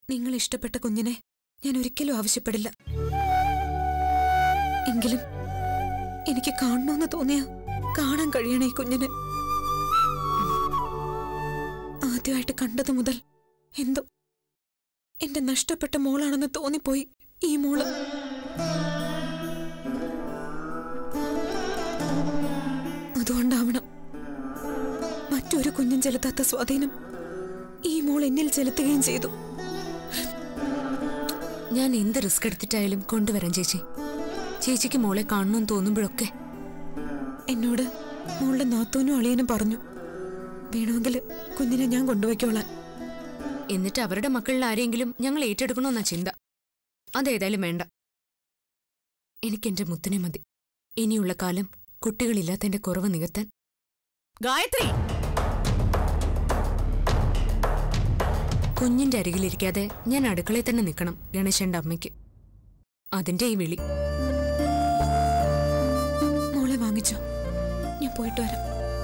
നിങ്ങൾ ഇഷ്ടപ്പെട്ട കുഞ്ഞിനെ ഞാൻ ഒരിക്കലും ആവശ്യപ്പെടില്ല എങ്കിലും എനിക്ക് കാണണമെന്ന് തോന്നിയ കാണാൻ കഴിയണേ ഈ കുഞ്ഞിനെ ആദ്യമായിട്ട് കണ്ടത് മുതൽ എന്തോ എന്റെ നഷ്ടപ്പെട്ട മോളാണെന്ന് തോന്നിപ്പോയി ഈ മോള് അതുകൊണ്ടാവണം മറ്റൊരു കുഞ്ഞും ചെലുത്താത്ത സ്വാധീനം ഈ മോൾ എന്നിൽ ചെലുത്തുകയും ചെയ്തു ഞാൻ എന്ത് റിസ്ക് എടുത്തിട്ടായാലും കൊണ്ടുവരാം ചേച്ചി ചേച്ചിക്ക് മോളെ കാണണമെന്ന് തോന്നുമ്പോഴൊക്കെ എന്നോട് മോളുടെ നാത്തൂനും അളിയനും പറഞ്ഞു വേണമെങ്കിൽ കുഞ്ഞിനെ ഞാൻ കൊണ്ടുപോയിക്കോളാൻ എന്നിട്ട് അവരുടെ മക്കളിൽ ആരെങ്കിലും ഞങ്ങൾ ഏറ്റെടുക്കണമെന്നാ ചിന്ത അതേതായാലും വേണ്ട എനിക്കെന്റെ മുത്തിനെ മതി ഇനിയുള്ള കാലം കുട്ടികളില്ലാത്തതിന്റെ കുറവ് നികത്താൻ ഗായത്രി കുഞ്ഞിന്റെ അരികിലിരിക്കാതെ ഞാൻ അടുക്കളയിൽ തന്നെ നിൽക്കണം ഗണേശന്റെ അമ്മയ്ക്ക് അതിന്റെ ഈ വിളി മോളെ വാങ്ങിച്ചോ ഞാൻ പോയിട്ട് വരാം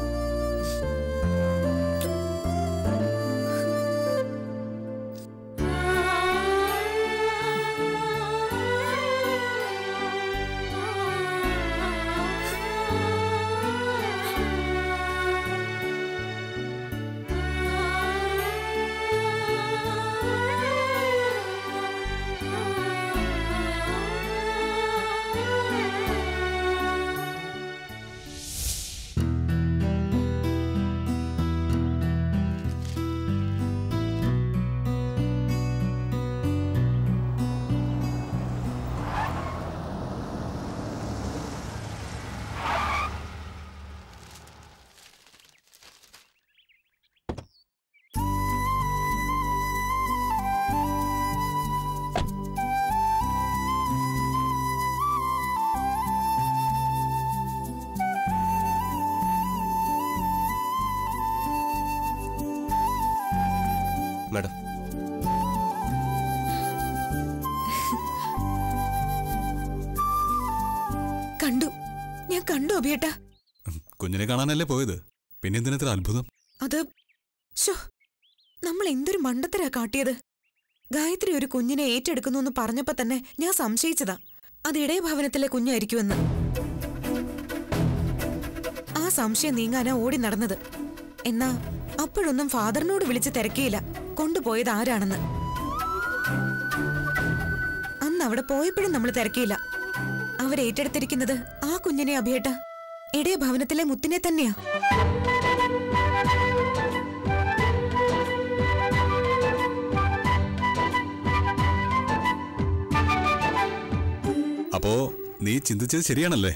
മാഡം കണ്ടു ഞാൻ കണ്ടു അഭിയേട്ടാ കുഞ്ഞിനെ കാണാനല്ലേ പോയത് പിന്നെ എന്തിനത്ര അത്ഭുതം അത് ശോ നമ്മൾ എന്തൊരു മണ്ടത്തരാ കാട്ടിയത് ഗായത്രി ഒരു കുഞ്ഞിനെ ഏറ്റെടുക്കുന്നു എന്ന് പറഞ്ഞപ്പോ തന്നെ ഞാൻ സംശയിച്ചതാ അത് ഇടയ ഭവനത്തിലെ കുഞ്ഞായിരിക്കുമെന്ന് ആ സംശയം നീങ്ങാനാ ഓടി നടന്നത് എന്നാ അപ്പോഴൊന്നും ഫാദറിനോട് വിളിച്ച് തിരക്കിയില്ല കൊണ്ടുപോയത് ആരാണെന്ന് അന്ന് അവിടെ പോയപ്പോഴും നമ്മൾ തിരക്കിയില്ല അവരേറ്റെടുത്തിരിക്കുന്നത് ആ കുഞ്ഞിനെ അഭിയേട്ട ഇടയ ഭവനത്തിലെ മുത്തിനെ തന്നെയാ അപ്പോ നീ ചിന്തിച്ചത് ശരിയാണല്ലേ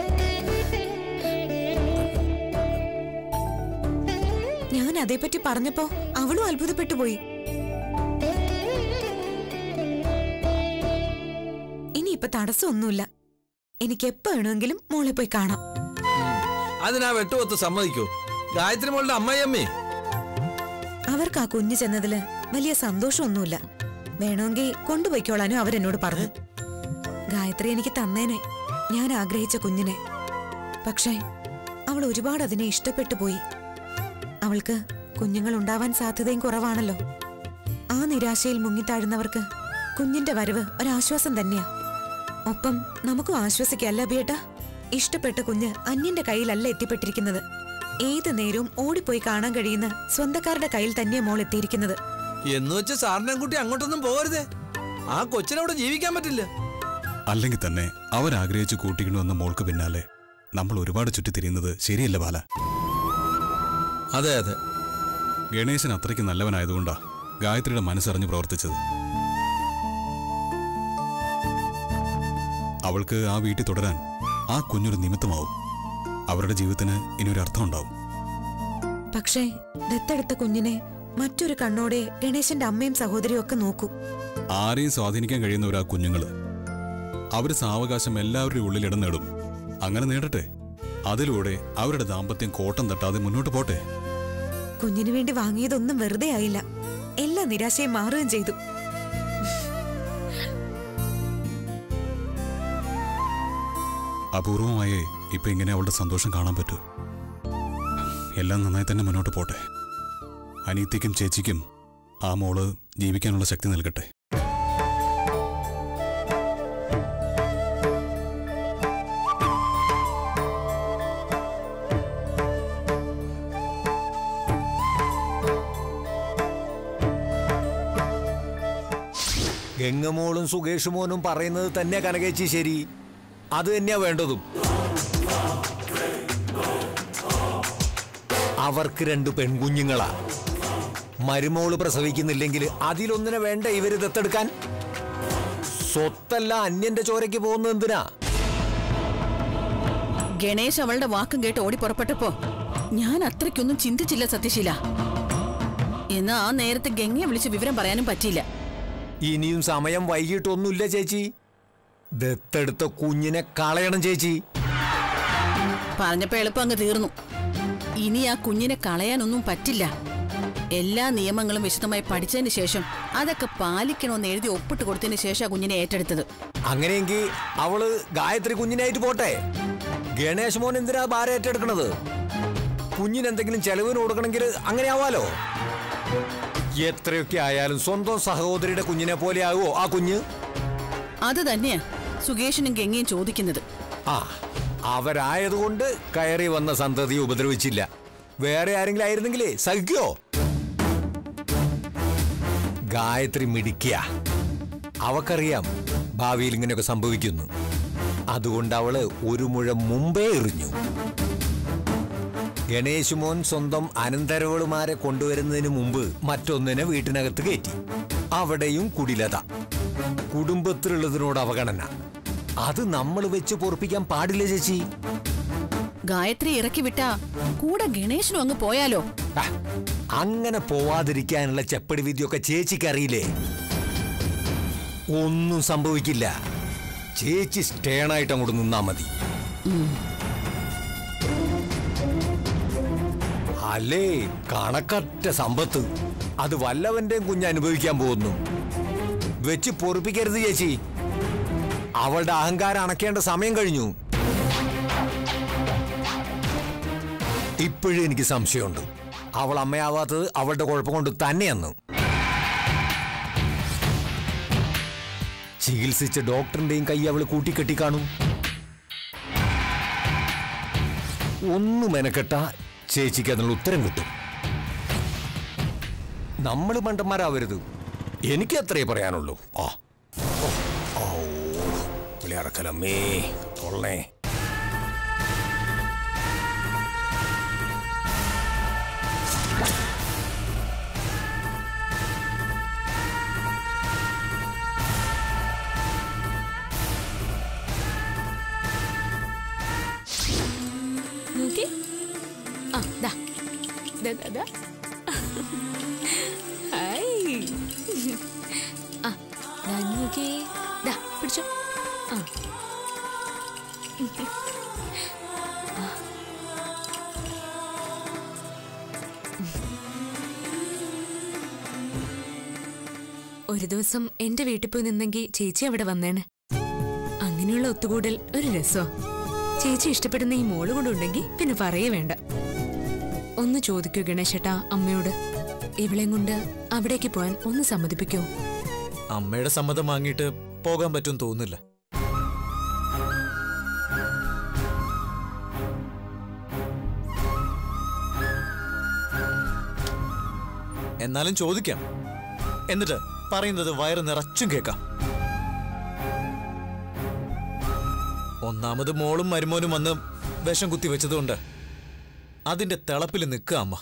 ഞാൻ അതേപ്പറ്റി പറഞ്ഞപ്പോ അവളും അത്ഭുതപ്പെട്ടു പോയി ഇനിയിപ്പൊ തടസ്സമൊന്നുമില്ല എനിക്ക് എപ്പോ വേണമെങ്കിലും മോളെ പോയി കാണാം അതിനാ വെട്ടുകൊത്ത് സമ്മതിക്കൂ ഗായത്രി മോളുടെ അമ്മയമ്മേ അവർക്ക് ആ കുഞ്ഞ് ചെന്നതില് വലിയ സന്തോഷമൊന്നുമില്ല വേണമെങ്കിൽ കൊണ്ടുപോയിക്കോളാനും അവരെന്നോട് പറഞ്ഞു ഗായത്രി എനിക്ക് തന്നേനെ ഞാൻ ആഗ്രഹിച്ച കുഞ്ഞിനെ പക്ഷേ അവൾ ഒരുപാട് അതിനെ ഇഷ്ടപ്പെട്ടു പോയി അവൾക്ക് കുഞ്ഞുങ്ങൾ ഉണ്ടാവാൻ സാധ്യതയും കുറവാണല്ലോ ആ നിരാശയിൽ മുങ്ങിത്താഴുന്നവർക്ക് കുഞ്ഞിന്റെ വരവ് ഒരാശ്വാസം തന്നെയാ ഒപ്പം നമുക്കും ആശ്വസിക്കല്ല ബേട്ടാ ഇഷ്ടപ്പെട്ട കുഞ്ഞ് അന്യന്റെ കയ്യിലല്ല എത്തിപ്പെട്ടിരിക്കുന്നത് ഏത് നേരവും ഓടിപ്പോയി കാണാൻ കഴിയുന്ന സ്വന്തക്കാരുടെ കയ്യിൽ തന്നെയാ മോൾ എത്തിയിരിക്കുന്നത് എന്ന് വെച്ച് സാറിനെ കൂട്ടി അങ്ങോട്ടൊന്നും പോകരുതേ ആ കൊച്ചിനവിടെ ജീവിക്കാൻ പറ്റില്ല അല്ലെങ്കിൽ തന്നെ അവരാഗ്രഹിച്ച് കൂട്ടിക്കൊണ്ടു വന്ന മോൾക്ക് പിന്നാലെ നമ്മൾ ഒരുപാട് ചുറ്റിത്തിരിയുന്നത് ശരിയല്ല ബാല അതെ അതെ ഗണേശൻ അത്രയ്ക്ക് നല്ലവനായതുകൊണ്ടാ ഗായത്രിയുടെ മനസ്സറിഞ്ഞ് പ്രവർത്തിച്ചത് അവൾക്ക് ആ വീട്ടിൽ തുടരാൻ ആ കുഞ്ഞൊരു നിമിത്തമാവും അവരുടെ ജീവിതത്തിന് ഇനി ഒരു അർത്ഥം ഉണ്ടാവും പക്ഷേ ദത്തെടുത്ത കുഞ്ഞിനെ മറ്റൊരു കണ്ണോടെ ഗണേശന്റെ അമ്മയും സഹോദരിയും ഒക്കെ നോക്കൂ ആരെയും സ്വാധീനിക്കാൻ കഴിയുന്നവരാ കുഞ്ഞുങ്ങള് അവര് സാവകാശം എല്ലാവരുടെയും ഉള്ളിൽ ഇടം നേടും അങ്ങനെ നേടട്ടെ അതിലൂടെ അവരുടെ ദാമ്പത്യം കോട്ടം തട്ടാതെ മുന്നോട്ട് പോട്ടെ കുഞ്ഞിനു വേണ്ടി വാങ്ങിയതൊന്നും വെറുതെ ആയില്ല എല്ലാ നിരാശയും മാറുകയും ചെയ്തു അപൂർവമായേ ഇപ്പൊ ഇങ്ങനെ അവളുടെ സന്തോഷം കാണാൻ പറ്റൂ എല്ലാം നന്നായി തന്നെ മുന്നോട്ട് പോട്ടെ അനീത്തിക്കും ചേച്ചിക്കും ആ മോള് ജീവിക്കാനുള്ള ശക്തി നൽകട്ടെ ഗംഗമോളും സുകേഷ് മോനും പറയുന്നത് തന്നെ കനകേച്ചി ശരി അത് തന്നെയാ വേണ്ടതും അവർക്ക് രണ്ട് പെൺകുഞ്ഞുങ്ങളാ മരുമോള് പ്രസവിക്കുന്നില്ലെങ്കിൽ അതിലൊന്നിനെ വേണ്ട ഇവര് ദത്തെടുക്കാൻ സ്വത്തല്ല അന്യന്റെ ചോരയ്ക്ക് പോകുന്നത് എന്തിനാ ഗണേശ് അവളുടെ വാക്കും കേട്ട് ഓടി പുറപ്പെട്ടപ്പോ ഞാൻ അത്രയ്ക്കൊന്നും ചിന്തിച്ചില്ല സത്യശീല എന്നാ ആ നേരത്തെ ഗംഗയെ വിളിച്ച് വിവരം പറയാനും പറ്റിയില്ല ഇനിയും സമയം വൈകിട്ടൊന്നുമില്ല ചേച്ചി ദത്തെടുത്ത കുഞ്ഞിനെ കളയണം ചേച്ചി പറഞ്ഞപ്പോ എളുപ്പം അങ്ങ് തീർന്നു ഇനി ആ കുഞ്ഞിനെ കളയാനൊന്നും പറ്റില്ല എല്ലാ നിയമങ്ങളും വിശദമായി പഠിച്ചതിന് ശേഷം അതൊക്കെ പാലിക്കണമെന്ന് എഴുതി ഒപ്പിട്ട് കൊടുത്തതിന് ശേഷം ആ കുഞ്ഞിനെ ഏറ്റെടുത്തത് അങ്ങനെയെങ്കിൽ അവള് ഗായത്രി കുഞ്ഞിനായിട്ട് പോട്ടെ ഗണേശ് മോൻ എന്തിനാ ഭാരം ഏറ്റെടുക്കണത് കുഞ്ഞിന് എന്തെങ്കിലും ചെലവിന് കൊടുക്കണമെങ്കിൽ അങ്ങനെ ആവാലോ എത്രയൊക്കെ ആയാലും സ്വന്തം സഹോദരിയുടെ കുഞ്ഞിനെ പോലെ ആകുമോ ആ കുഞ്ഞ് അത് തന്നെയാ സുകേഷിനും ഗംഗയും ചോദിക്കുന്നത് ആ അവരായതുകൊണ്ട് കയറി വന്ന സന്തതിയെ ഉപദ്രവിച്ചില്ല വേറെ ആരെങ്കിലും ആയിരുന്നെങ്കിലേ സഹിക്കോ ഗായത്രി മിടിക്കുക അവക്കറിയാം ഭാവിയിൽ ഇങ്ങനെയൊക്കെ സംഭവിക്കുന്നു അതുകൊണ്ട് അവള് ഒരു മുഴം മുമ്പേ എറിഞ്ഞു ഗണേശ് മോൻ സ്വന്തം അനന്തരവളുമാരെ കൊണ്ടുവരുന്നതിന് മുമ്പ് മറ്റൊന്നിനെ വീട്ടിനകത്ത് കയറ്റി അവിടെയും കുടിലത കുടുംബത്തിലുള്ളതിനോട് അവഗണന അത് നമ്മൾ വെച്ച് പൊറപ്പിക്കാൻ പാടില്ല ചേച്ചി ഗായത്രി ഇറക്കി വിട്ടാ കൂടെ ഗണേശനും അങ്ങ് പോയാലോ ആ, അങ്ങനെ പോവാതിരിക്കാനുള്ള ചെപ്പടി വിദ്യയൊക്കെ ചേച്ചിക്ക് അറിയില്ലേ ഒന്നും സംഭവിക്കില്ല ചേച്ചി സ്റ്റേണായിട്ട് അങ്ങോട്ട് നിന്നാ മതി അല്ലേ കണക്കറ്റ സമ്പത്ത് അത് വല്ലവന്റെയും കുഞ്ഞ് അനുഭവിക്കാൻ പോകുന്നു വെച്ച് പൊറുപ്പിക്കരുത് ചേച്ചി അവളുടെ അഹങ്കാരം അണക്കേണ്ട സമയം കഴിഞ്ഞു ഇപ്പോഴും എനിക്ക് സംശയമുണ്ട് അവൾ അമ്മയാവാത്തത് അവളുടെ കുഴപ്പം കൊണ്ട് തന്നെയെന്ന് ചികിത്സിച്ച ഡോക്ടറിന്റെയും കൈ അവൾ കൂട്ടിക്കെട്ടി കാണും ഒന്നു മെനക്കെട്ട ചേച്ചിക്ക് അതിനുള്ള ഉത്തരം കിട്ടും നമ്മൾ മണ്ടന്മാരാവരുത് എനിക്ക് അത്രേ പറയാനുള്ളൂ ആ ഓ, ഓ, വിളിയറക്കലമ്മേ കൊള്ളേ നോക്കി ആ ദാ ദാ ദാ ദാ ഹായ് ആ ദാ നോക്കി ദാ പിടിച്ചോ ആ ഒരു ദിവസം എന്റെ വീട്ടിൽ പോയി നിന്നെങ്കിൽ ചേച്ചി അവിടെ വന്നേനെ അങ്ങനെയുള്ള ഒത്തുകൂടൽ ഒരു രസമാ ചേച്ചി ഇഷ്ടപ്പെടുന്ന ഈ മോള് കൂടെ ഉണ്ടെങ്കിൽ പിന്നെ പറയേ വേണ്ട ഒന്ന് ചോദിക്കൂ ഗണേശേട്ടാ അമ്മയോട് ഇവളെയും കൊണ്ട് അവിടേക്ക് പോവാൻ ഒന്ന് സമ്മതിപ്പിക്കോ അമ്മയുടെ സമ്മതം വാങ്ങിയിട്ട് പോകാൻ പറ്റും തോന്നുന്നില്ല എന്നാലും ചോദിക്കാം എന്നിട്ട് പറയുന്നത് വയറ് നിറച്ചും കേൾക്കാം ഒന്നാമത് മോളും മരുമോനും വന്ന് വിഷം കുത്തി വെച്ചതുകൊണ്ട് അതിന്റെ തിളപ്പിൽ നിൽക്കുക അമ്മ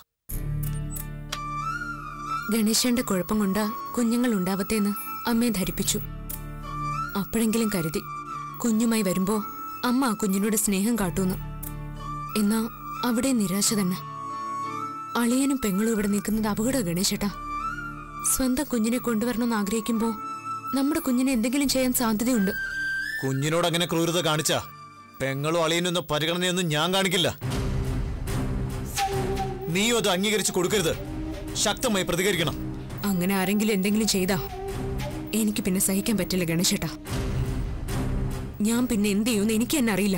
ഗണേശന്റെ കുഴപ്പം കൊണ്ടാ കുഞ്ഞുങ്ങൾ ഉണ്ടാവത്തേന്ന് അമ്മയെ ധരിപ്പിച്ചു അപ്പോഴെങ്കിലും കരുതി കുഞ്ഞുമായി വരുമ്പോ അമ്മ ആ കുഞ്ഞിനോട് സ്നേഹം കാട്ടൂന്ന് എന്നാ അവിടെ നിരാശ തന്നെ അളിയനും പെങ്ങളും ഇവിടെ നിൽക്കുന്നത് അപകട ഗണേശേട്ടാ സ്വന്തം കുഞ്ഞിനെ കൊണ്ടുവരണമെന്ന് ആഗ്രഹിക്കുമ്പോ നമ്മുടെ കുഞ്ഞിനെ എന്തെങ്കിലും ചെയ്യാൻ സാധ്യതയുണ്ട് കുഞ്ഞിനോട് അങ്ങനെ ക്രൂരത കാണിച്ചാ പെങ്ങളും അളിയനൊന്നും പരിഗണനയൊന്നും ഞാൻ കാണിക്കില്ല നീയും അത് അംഗീകരിച്ചു കൊടുക്കരുത് ശക്തമായി പ്രതികരിക്കണം അങ്ങനെ ആരെങ്കിലും എന്തെങ്കിലും ചെയ്താ എനിക്ക് പിന്നെ സഹിക്കാൻ പറ്റില്ല ഗണേശേട്ടാ ഞാൻ പിന്നെ എന്ത് ചെയ്യുമെന്ന് എനിക്ക് തന്നെ അറിയില്ല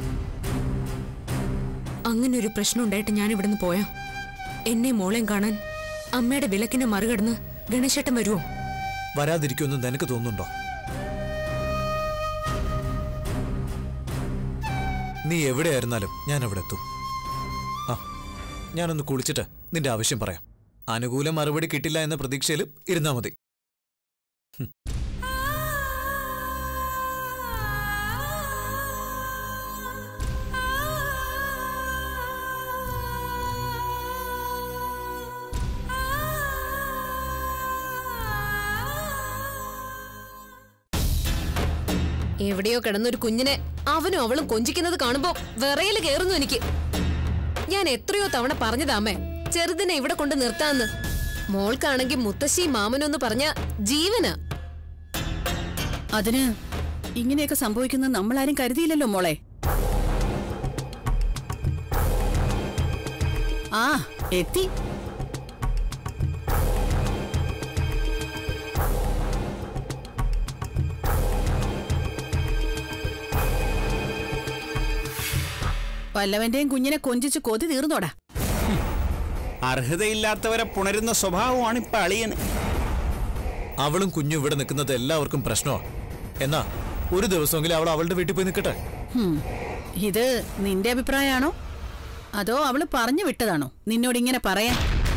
അങ്ങനെ ഒരു പ്രശ്നം ഉണ്ടായിട്ട് ഞാൻ ഇവിടുന്ന് പോയാ എന്നെ മോളെയും കാണാൻ അമ്മയുടെ വിലക്കിനെ മറികടന്ന് ഗണേശേട്ടൻ വരുമോ വരാതിരിക്കുമെന്ന് നിനക്ക് തോന്നുന്നുണ്ടോ നീ എവിടെയായിരുന്നാലും ഞാൻ അവിടെ എത്തും ആ ഞാനൊന്ന് കുളിച്ചിട്ട് നിന്റെ ആവശ്യം പറയാം അനുകൂല മറുപടി കിട്ടില്ല എന്ന പ്രതീക്ഷയിൽ ഇരുന്നാ മതി എവിടെയോ കിടന്നൊരു കുഞ്ഞിനെ അവനും അവളും കൊഞ്ചിക്കുന്നത് കാണുമ്പോ വിറയില് കേറുന്നു എനിക്ക് ഞാൻ എത്രയോ തവണ പറഞ്ഞതാമേ ചെറുതിനെ ഇവിടെ കൊണ്ട് നിർത്താന്ന് മോൾക്കാണെങ്കിൽ മുത്തശ്ശി മാമനൊന്ന് പറഞ്ഞ ജീവനാ അതിന് ഇങ്ങനെയൊക്കെ സംഭവിക്കുന്നത് നമ്മളാരും കരുതിയില്ലല്ലോ മോളെ ആ എത്തി വല്ലവന്റെയും കുഞ്ഞിനെ കൊഞ്ചിച്ച് കൊതി തീർന്നോടാ അർഹതയില്ലാത്തവരെ പുണരുന്ന സ്വഭാവമാണ് ഇപ്പൊ അളിയന് അവളും കുഞ്ഞും ഇവിടെ നിൽക്കുന്നത് എല്ലാവർക്കും പ്രശ്നമാണ് എന്നാ ഒരു ദിവസമെങ്കിലും അവൾ അവളുടെ വീട്ടിൽ പോയി നിൽക്കട്ടെ ഹും, ഇത് നിന്റെ അഭിപ്രായമാണോ അതോ അവള് പറഞ്ഞു വിട്ടതാണോ നിന്നോട് ഇങ്ങനെ പറയാൻ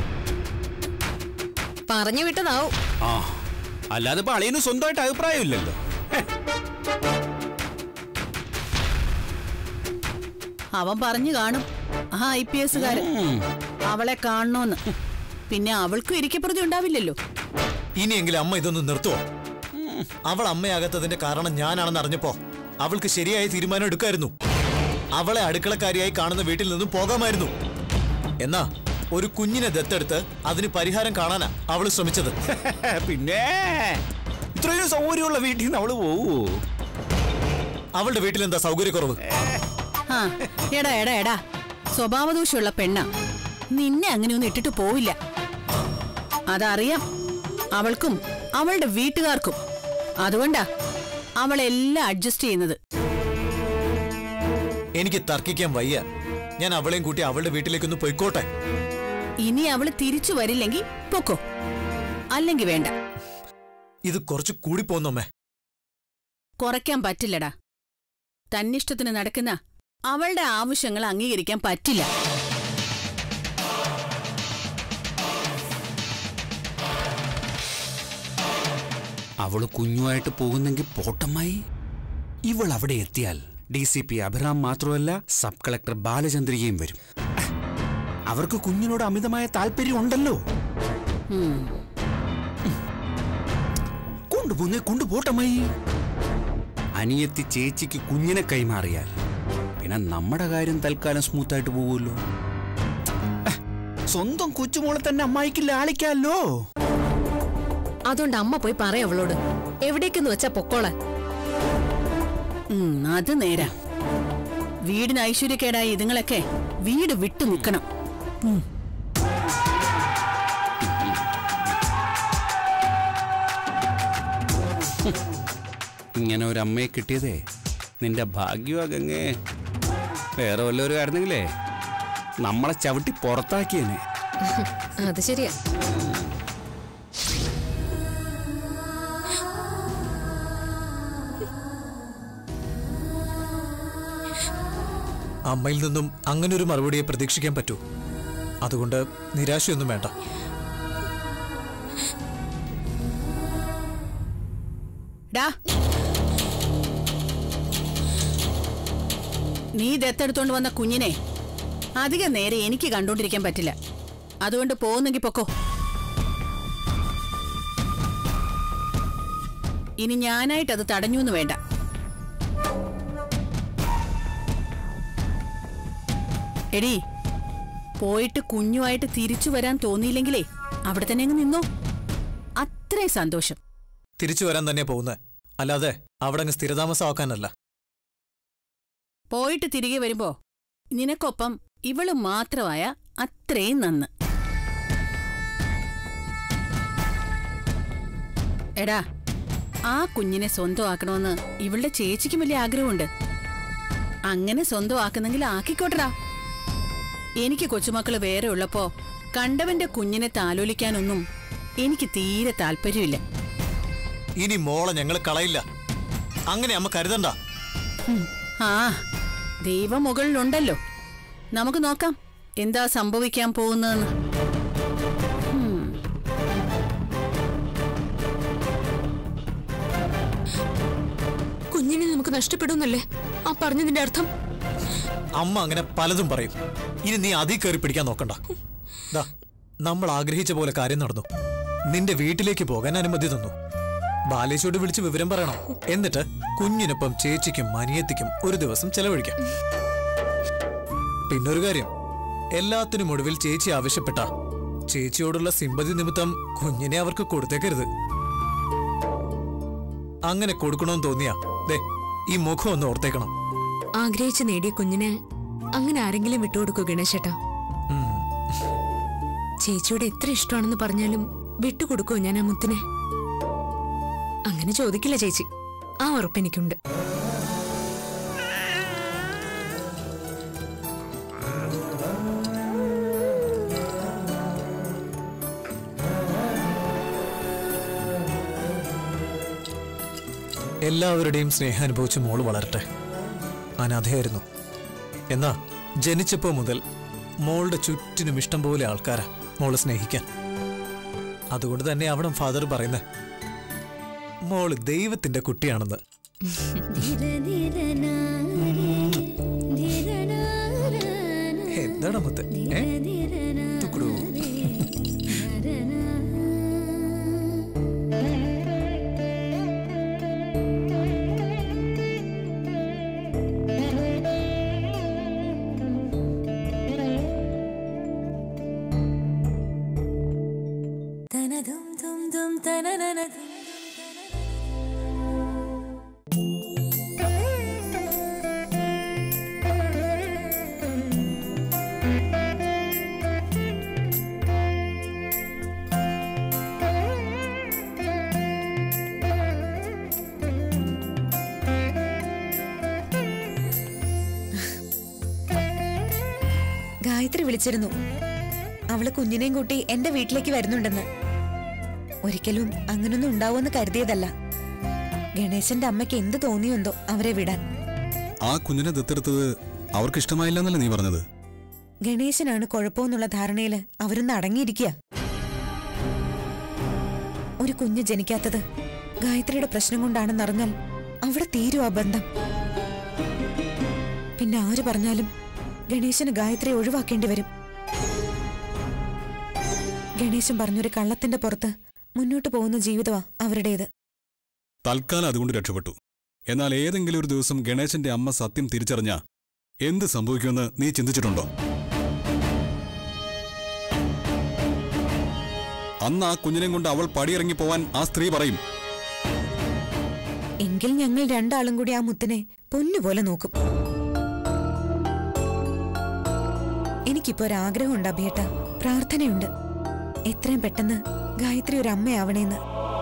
പറഞ്ഞു വിട്ടതാവും ആ അല്ലാതെ ഇപ്പൊ അളിയന് സ്വന്തമായിട്ട് അഭിപ്രായമില്ലല്ലോ ഹെ, അവൻ പറഞ്ഞു കാണും ആ ഐ പി എസുകാരൻ അവളെ കാണണോന്ന് പിന്നെ അവൾക്കും ഇരിക്കപ്രതി ഉണ്ടാവില്ലല്ലോ ഇനിയെങ്കിലും അമ്മ ഇതൊന്ന് നിർത്തുവോ അവൾ അമ്മയാകാത്തതിന്റെ കാരണം ഞാനാണെന്ന് അറിഞ്ഞപ്പോ അവൾക്ക് ശരിയായ തീരുമാനം എടുക്കായിരുന്നു അവളെ അടുക്കളക്കാരിയായി കാണുന്ന വീട്ടിൽ നിന്നും പോകാമായിരുന്നു എന്നാ ഒരു കുഞ്ഞിനെ ദത്തെടുത്ത് അതിന് പരിഹാരം കാണാനാ അവൾ ശ്രമിച്ചത് പിന്നെ ഇത്രയും സൗകര്യമുള്ള വീട്ടിൽ നിന്ന് അവള് പോവൂ അവളുടെ വീട്ടിൽ എന്താ സൗകര്യക്കുറവ് ആ എടാ എടാ എടാ സ്വഭാവദൂഷ്യമുള്ള പെണ്ണ നിന്നെ അങ്ങനെയൊന്നും ഇട്ടിട്ട് പോവില്ല അതറിയാം അവൾക്കും അവളുടെ വീട്ടുകാർക്കും അതുകൊണ്ടാ അവളെല്ലാം അഡ്ജസ്റ്റ് ചെയ്യുന്നത് എനിക്ക് തർക്കിക്കാൻ വയ്യ ഞാൻ അവളെയും കൂട്ടി അവളുടെ വീട്ടിലേക്കൊന്ന് പൊയ്ക്കോട്ടെ ഇനി അവള് തിരിച്ചു വരില്ലെങ്കിൽ പൊക്കോ അല്ലെങ്കിൽ വേണ്ട ഇത് കുറച്ച് കൂടിപ്പോന്നമ്മേ കുറയ്ക്കാൻ പറ്റില്ലടാ തന്നിഷ്ടത്തിന് നടക്കുന്ന അവളുടെ ആവശ്യങ്ങൾ അംഗീകരിക്കാൻ പറ്റില്ല അവള് കുഞ്ഞുമായിട്ട് പോകുന്നെങ്കിൽ പോട്ടമ്മായി ഇവൾ അവിടെ എത്തിയാൽ ഡി സി പി അഭിറാം മാത്രമല്ല സബ് കളക്ടർ ബാലചന്ദ്രികയും വരും അവർക്ക് കുഞ്ഞിനോട് അമിതമായ താല്പര്യം ഉണ്ടല്ലോ ഉം. കൊണ്ടുപോന്നെ കൊണ്ടുപോട്ടമ്മായി അനിയത്തി ചേച്ചിക്ക് കുഞ്ഞിനെ കൈമാറിയാൽ പിന്നെ നമ്മുടെ കാര്യം തൽക്കാലം സ്മൂത്തായിട്ട് പോകുമല്ലോ അഹ്, സ്വന്തം കൊച്ചുമോളെ തന്നെ അമ്മായിക്ക് ലാളിക്കാമല്ലോ അതുകൊണ്ട് അമ്മ പോയി പറയാം അവളോട് എവിടേക്കെന്ന് വെച്ചാ പൊക്കോളെ ഉം, അത് നേരാ വീടിന് ഐശ്വര്യക്കേടായ ഇതുങ്ങളൊക്കെ വീട് വിട്ടു നിൽക്കണം ഇങ്ങനെ ഒരു അമ്മയെ കിട്ടിയതേ നിന്റെ ഭാഗ്യമാ ഗംഗേ വേറെ വല്ലവരും ആയിരുന്നെങ്കിലേ നമ്മളെ ചവിട്ടി പുറത്താക്കിയേനെ അത് ശരിയാ അമ്മയിൽ നിന്നും അങ്ങനെ ഒരു മറുപടിയെ പ്രതീക്ഷിക്കാൻ പറ്റൂ അതുകൊണ്ട് നിരാശയൊന്നും വേണ്ട ഡാ നീ ദത്തെടുത്തോണ്ട് വന്ന കുഞ്ഞിനെ അധികം നേരെ എനിക്ക് കണ്ടോണ്ടിരിക്കാൻ പറ്റില്ല അതുകൊണ്ട് പോകുന്നെങ്കിൽ പൊക്കോ ഇനി ഞാനായിട്ട് അത് തടഞ്ഞു എന്ന് വേണ്ട എടി പോയിട്ട് കുഞ്ഞുമായിട്ട് തിരിച്ചു വരാൻ തോന്നിയില്ലെങ്കിലേ അവിടെ തന്നെ അങ്ങ് നിന്നോ അത്രയും സന്തോഷം തിരിച്ചു വരാൻ തന്നെ പോകുന്നത് അല്ലാതെ അവിടെ അങ്ങ് സ്ഥിരതാമസമാക്കാനല്ല പോയിട്ട് തിരികെ വരുമ്പോ നിനക്കൊപ്പം ഇവള് മാത്രമായ അത്രയും നന്ന് എടാ ആ കുഞ്ഞിനെ സ്വന്തമാക്കണമെന്ന് ഇവളുടെ ചേച്ചിക്കും വലിയ ആഗ്രഹമുണ്ട് അങ്ങനെ സ്വന്തമാക്കുന്നെങ്കിൽ ആക്കിക്കോട്ടടാ എനിക്ക് കൊച്ചുമക്കള് വേറെ ഉള്ളപ്പോ കണ്ടവന്റെ കുഞ്ഞിനെ താലോലിക്കാനൊന്നും എനിക്ക് തീരെ താല്പര്യമില്ല ഇനി മോളെ ഞങ്ങൾ കളയില്ല അങ്ങനെ അമ്മ കരുതണ്ട ഉം. ആ ദൈവം മുകളിലുണ്ടല്ലോ നമുക്ക് നോക്കാം എന്താ സംഭവിക്കാൻ പോകുന്നതെന്ന് കുഞ്ഞിനെ നമുക്ക് നഷ്ടപ്പെടുന്നല്ലേ ആ പറഞ്ഞതിന്റെ അർത്ഥം അമ്മ അങ്ങനെ പലതും പറയും ഇനി നീ അതി കയറി പിടിക്കാൻ നോക്കണ്ട ദാ നമ്മൾ ആഗ്രഹിച്ച പോലെ കാര്യം നടന്നു നിന്റെ വീട്ടിലേക്ക് പോകാൻ അനുമതി തന്നു ബാലേശോട് വിളിച്ച് വിവരം പറയണം എന്നിട്ട് കുഞ്ഞിനൊപ്പം ചേച്ചിക്കും അനിയത്തിക്കും ഒരു ദിവസം ചെലവഴിക്കാം പിന്നൊരു കാര്യം എല്ലാത്തിനും ഒടുവിൽ ചേച്ചി ആവശ്യപ്പെട്ട ചേച്ചിയോടുള്ള സിമ്പതി നിമിത്തം കുഞ്ഞിനെ അവർക്ക് കൊടുത്തേക്കരുത് അങ്ങനെ കൊടുക്കണമെന്ന് തോന്നിയാ ദേ ഈ മുഖം ഒന്ന് ഓർത്തേക്കണം ആഗ്രഹിച്ച് നേടിയ കുഞ്ഞിനെ അങ്ങനെ ആരെങ്കിലും വിട്ടുകൊടുക്കൂ ഗണേശേട്ടാ ചേച്ചിയോട് എത്ര ഇഷ്ടമാണെന്ന് പറഞ്ഞാലും വിട്ടുകൊടുക്കോ ഞാൻ ആ മുത്തിനെ അങ്ങനെ ചോദിക്കില്ല ചേച്ചി ആ ഉറപ്പെനിക്കുണ്ട് എല്ലാവരുടെയും സ്നേഹം അനുഭവിച്ച് മോള് വളരട്ടെ അനാഥയായിരുന്നു എന്നാ ജനിച്ചപ്പോ മുതൽ മോളുടെ ചുറ്റിനും ഇഷ്ടം പോലെ ആൾക്കാരാ മോള് സ്നേഹിക്കാൻ അതുകൊണ്ട് തന്നെ അവിടെ ഫാദർ പറയുന്നത് മോള് ദൈവത്തിന്റെ കുട്ടിയാണെന്ന് എന്താണ് മുത്ത് ഏ? തുക്കുടു. ഗായത്രി വിളിച്ചിരുന്നു അവള് കുഞ്ഞിനെയും കൂട്ടി എന്റെ വീട്ടിലേക്ക് വരുന്നുണ്ടെന്ന് ഒരിക്കലും അങ്ങനൊന്നും ഉണ്ടാവുമെന്ന് കരുതിയതല്ല ഗണേശന്റെ അമ്മയ്ക്ക് എന്ത് തോന്നിയുണ്ടോ അവരെ വിടാൻ ആ കുഞ്ഞിനെ ദത്തെടുത്തത് അവർക്ക് ഇഷ്ടമായില്ലെന്നല്ലേ നീ പറഞ്ഞത് ഗണേശനാണ് കുഴപ്പമെന്നുള്ള ധാരണയില് അവരൊന്ന് അടങ്ങിയിരിക്കുക ഒരു കുഞ്ഞ് ജനിക്കാത്തത് ഗായത്രിയുടെ പ്രശ്നം കൊണ്ടാണെന്നറിഞ്ഞാൽ അവിടെ തീരും ആ ബന്ധം പിന്നെ ആര് പറഞ്ഞാലും ഗണേശന് ഗായത്രിയെ ഒഴിവാക്കേണ്ടി വരും ഗണേശൻ പറഞ്ഞൊരു കള്ളത്തിന്റെ പുറത്ത് മുന്നോട്ട് പോകുന്ന ജീവിതമാ അവരുടേത് തൽക്കാലം അതുകൊണ്ട് രക്ഷപ്പെട്ടു എന്നാൽ ഏതെങ്കിലും ഒരു ദിവസം ഗണേശന്റെ അമ്മ സത്യം തിരിച്ചറിഞ്ഞ എന്ത് സംഭവിക്കുമെന്ന് നീ ചിന്തിച്ചിട്ടുണ്ടോ അന്ന് ആ കുഞ്ഞിനെ കൊണ്ട് അവൾ പടിയിറങ്ങി പോവാൻ ആ സ്ത്രീ പറയും എങ്കിൽ ഞങ്ങൾ രണ്ടാളും കൂടി ആ മുത്തിനെ പൊന്നുപോലെ നോക്കും എനിക്കിപ്പോ ഒരാഗ്രഹമുണ്ട് അഭിയേട്ട പ്രാർത്ഥനയുണ്ട് എത്രയും പെട്ടെന്ന് ഗായത്രി ഒരു അമ്മയാവണേന്ന്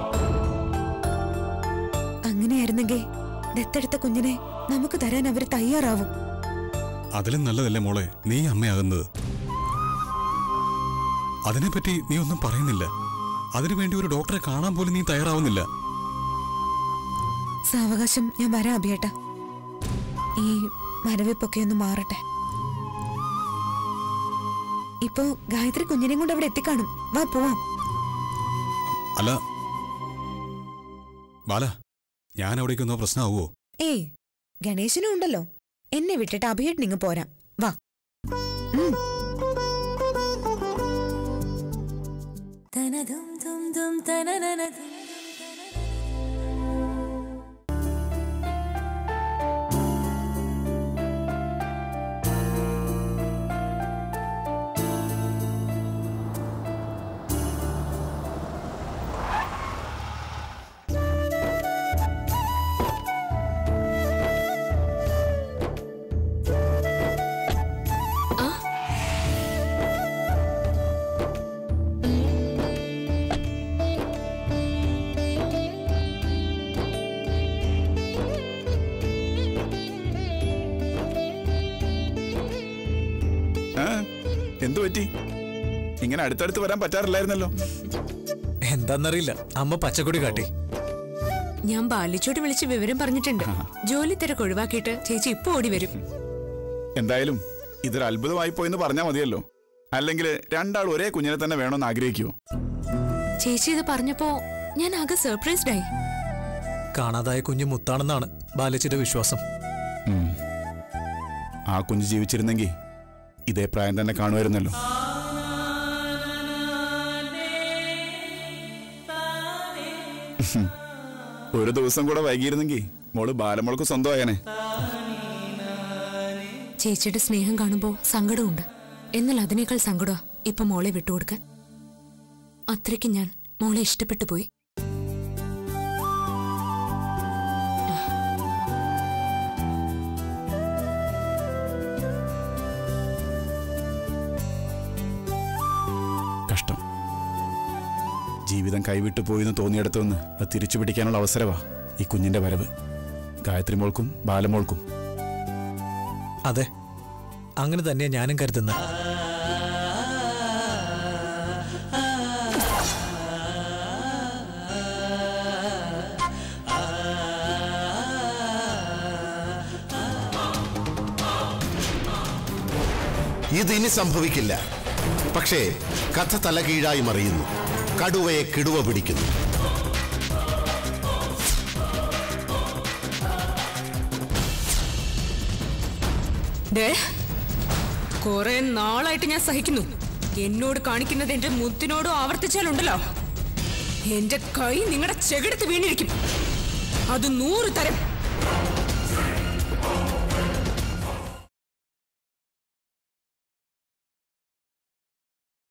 അങ്ങനെയായിരുന്നെങ്കിൽ ദത്തെടുത്ത കുഞ്ഞിനെ നമുക്ക് തരാൻ അവര് തയ്യാറാവും അതിലും നല്ലതല്ലേ മോളെ നീ അമ്മയാകുന്നത് അതിനെപ്പറ്റി നീ ഒന്നും പറയുന്നില്ല അതിനുവേണ്ടി ഒരു ഡോക്ടറെ കാണാൻ പോലും നീ തയ്യാറാവുന്നില്ല സാവകാശം ഞാൻ വരാം അഭിയേട്ട ഈ മരവിപ്പൊക്കെ ഒന്ന് മാറട്ടെ ഇപ്പോ ഗായത്രി കുഞ്ഞിനെയും കൊണ്ട് അവിടെ എത്തിക്കാണും വാ പോവാം അല്ല ബാല ഞാൻ അവിടേക്ക് ഒന്നോ പ്രശ്നമാവോ ഏയ് ഗണേശനും ഉണ്ടല്ലോ എന്നെ വിട്ടിട്ട് അഭിയേട്ടൻ ഇങ്ങ് പോരാം വാ ഉം. തനതും തും തും തനനനതും. ആ, എന്തു പറ്റി ഇങ്ങനെ അടുത്തടുത്ത് വരാൻ പറ്റാറില്ലായിരുന്നല്ലോ എന്താന്നറിയില്ല അമ്മ പച്ചക്കൊടി കാട്ടി ഞാൻ ബാലിച്ചോട് വിളിച്ച് വിവരം പറഞ്ഞിട്ടുണ്ട് ജോലി തിരക്ക് ഒഴിവാക്കിയിട്ട് ചേച്ചി ഇപ്പൊ ഓടി വരും എന്തായാലും ഇതൊരു അത്ഭുതമായി പോയെന്ന് പറഞ്ഞാൽ മതിയല്ലോ അല്ലെങ്കിൽ രണ്ടാൾ ഒരേ കുഞ്ഞിനെ തന്നെ വേണമെന്ന് ആഗ്രഹിക്കുമോ ചേച്ചി ഇത് പറഞ്ഞപ്പോ ഞാൻ ആകെ സർപ്രൈസ്ഡ് ആയി കാണാതായ കുഞ്ഞ് മുത്താണെന്നാണ് ബാലച്ചിയുടെ വിശ്വാസം ഉം. ആ കുഞ്ഞ് ജീവിച്ചിരുന്നെങ്കിൽ ഇതേ പ്രായം തന്നെ കാണുമായിരുന്നല്ലോ ഒരു ദിവസം കൂടെ വൈകിയിരുന്നെങ്കിൽ മോള് ബാലമോൾക്ക് സ്വന്തമായേനെ ചേച്ചിയുടെ സ്നേഹം കാണുമ്പോ സങ്കടമുണ്ട് എന്നാൽ അതിനേക്കാൾ സങ്കടമാ ഇപ്പൊ മോളെ വിട്ടുകൊടുക്കാൻ അത്രയ്ക്ക് ഞാൻ മോളെ ഇഷ്ടപ്പെട്ടു പോയി കഷ്ടം ജീവിതം കൈവിട്ടു പോയെന്ന് തോന്നിയെടുത്തുനിന്ന് അത് തിരിച്ചു പിടിക്കാനുള്ള അവസരമാ ഈ കുഞ്ഞിന്റെ വരവ് ഗായത്രി മോൾക്കും ബാലമോൾക്കും അതെ അങ്ങനെ തന്നെയാ ഞാനും കരുതുന്നത് ഇതിനി സംഭവിക്കില്ല പക്ഷേ കഥ തലകീഴായി മറിയുന്നു കടുവയെ കിടുവ പിടിക്കുന്നു ദേ, കുറെ നാളായിട്ട് ഞാൻ സഹിക്കുന്നു എന്നോട് കാണിക്കുന്നത് എന്റെ മുത്തിനോടും ആവർത്തിച്ചാലുണ്ടല്ലോ എന്റെ കൈ നിങ്ങളുടെ ചെകിടത്ത് വീണിരിക്കും അത് നൂറ് തരം